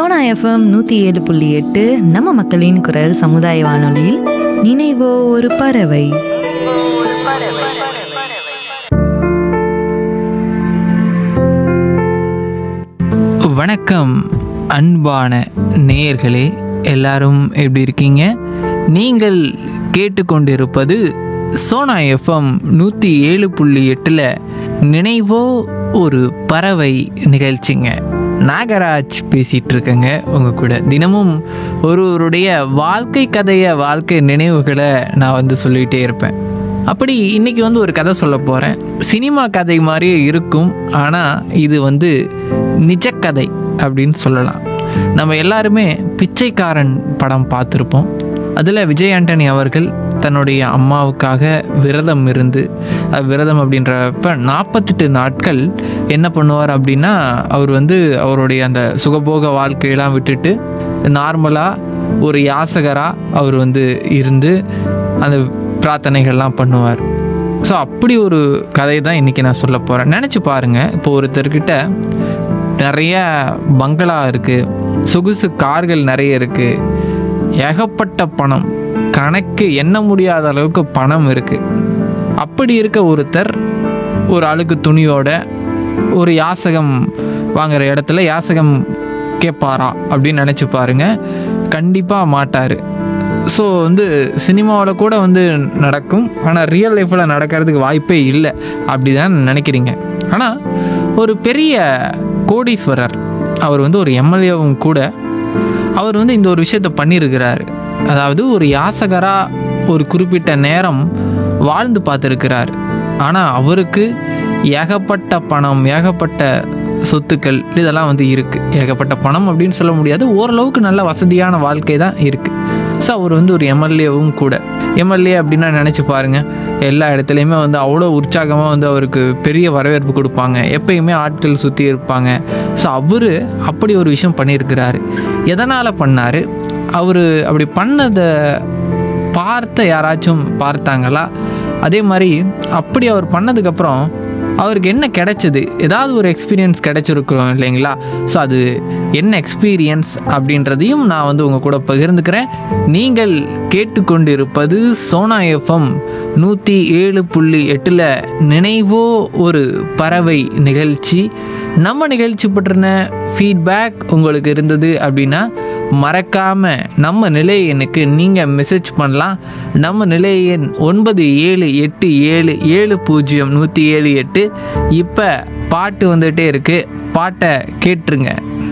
Sona FM நூற்றி ஏழு புள்ளி எட்டு நம்ம மக்களின் குரல் சமுதாய வானொலியில் நினைவோ ஒரு பறவை வணக்கம் அன்பான நேயர்களே எல்லாரும் எப்படி இருக்கீங்க நீங்கள் கேட்டுக்கொண்டிருப்பது சோனா எஃப்எம் நூற்றி ஏழு புள்ளி எட்டில் நினைவோ ஒரு பறவை நிகழ்ச்சிங்க நாகராஜ் பேசிகிட்டு இருக்கேங்க உங்கள் கூட தினமும் ஒருவருடைய வாழ்க்கை கதையை வாழ்க்கை நினைவுகளை நான் வந்து சொல்லிகிட்டே இருப்பேன் அப்படி இன்னைக்கு வந்து ஒரு கதை சொல்ல போகிறேன் சினிமா கதை மாதிரியே இருக்கும் ஆனால் இது வந்து நிஜக்கதை அப்படின்னு சொல்லலாம் நம்ம எல்லாருமே பிச்சைக்காரன் படம் பார்த்துருப்போம் அதில் விஜய் ஆண்டனி அவர்கள் தன்னுடைய அம்மாவுக்காக விரதம் இருந்து அது விரதம் அப்படின்றப்ப நாற்பத்தெட்டு நாட்கள் என்ன பண்ணுவார் அப்படின்னா அவர் வந்து அவருடைய அந்த சுகபோக வாழ்க்கையெல்லாம் விட்டுட்டு நார்மலாக ஒரு யாசகராக அவர் வந்து இருந்து அந்த பிரார்த்தனைகள்லாம் பண்ணுவார் ஸோ அப்படி ஒரு கதை தான் இன்றைக்கி நான் சொல்ல போகிறேன் நினச்சி பாருங்கள் இப்போ ஒருத்தர்கிட்ட நிறைய பங்களா இருக்குது சொகுசு கார்கள் நிறைய இருக்குது ஏகப்பட்ட பணம் கணக்கு எண்ண முடியாத அளவுக்கு பணம் இருக்குது அப்படி இருக்க ஒருத்தர் ஒரு அழுக்கு துணியோட ஒரு யாசகம் வாங்குற இடத்துல யாசகம் கேட்பாரா அப்படின்னு நினச்சி பாருங்க கண்டிப்பாக மாட்டார் ஸோ வந்து சினிமாவில் கூட வந்து நடக்கும் ஆனால் ரியல் லைஃப்பில் நடக்கிறதுக்கு வாய்ப்பே இல்லை அப்படி தான் நினைக்கிறீங்க ஆனால் ஒரு பெரிய கோடீஸ்வரர் அவர் வந்து ஒரு எம்எல்ஏவும் கூட அவர் வந்து இந்த ஒரு விஷயத்த பண்ணியிருக்கிறாரு அதாவது ஒரு யாசகராக ஒரு குறிப்பிட்ட நேரம் வாழ்ந்து பார்த்துருக்கிறார் ஆனால் அவருக்கு ஏகப்பட்ட பணம் ஏகப்பட்ட சொத்துக்கள் இதெல்லாம் வந்து இருக்குது ஏகப்பட்ட பணம் அப்படின்னு சொல்ல முடியாது ஓரளவுக்கு நல்ல வசதியான வாழ்க்கை தான் இருக்குது ஸோ அவர் வந்து ஒரு எம்எல்ஏவும் கூட எம்எல்ஏ அப்படின்னா நினச்சி பாருங்கள் எல்லா இடத்துலையுமே வந்து அவ்வளோ உற்சாகமாக வந்து அவருக்கு பெரிய வரவேற்பு கொடுப்பாங்க எப்பயுமே ஆட்கள் சுற்றி இருப்பாங்க ஸோ அவர் அப்படி ஒரு விஷயம் பண்ணியிருக்கிறாரு எதனால் பண்ணார் அவர் அப்படி பண்ணதை பார்த்த யாராச்சும் பார்த்தாங்களா அதே மாதிரி அப்படி அவர் பண்ணதுக்கப்புறம் அவருக்கு என்ன கிடைச்சது ஏதாவது ஒரு எக்ஸ்பீரியன்ஸ் கிடைச்சிருக்கிறோம் இல்லைங்களா ஸோ அது என்ன எக்ஸ்பீரியன்ஸ் அப்படின்றதையும் நான் வந்து உங்கள் கூட பகிர்ந்துக்கிறேன் நீங்கள் கேட்டுக்கொண்டிருப்பது சோனா எஃப்எம் நூற்றி ஏழு புள்ளி எட்டில் நினைவோ ஒரு பறவை நிகழ்ச்சி நம்ம நிகழ்ச்சி பற்றின ஃபீட்பேக் உங்களுக்கு இருந்தது அப்படின்னா மறக்காம நம்ம நிலைய எண்ணுக்கு நீங்கள் மெசேஜ் பண்ணலாம் நம்ம நிலைய எண் ஒன்பது ஏழு எட்டு ஏழு ஏழு பூஜ்ஜியம் நூற்றி ஏழு எட்டு இப்போ பாட்டு வந்துகிட்டே இருக்கு பாட்டை கேட்டுருங்க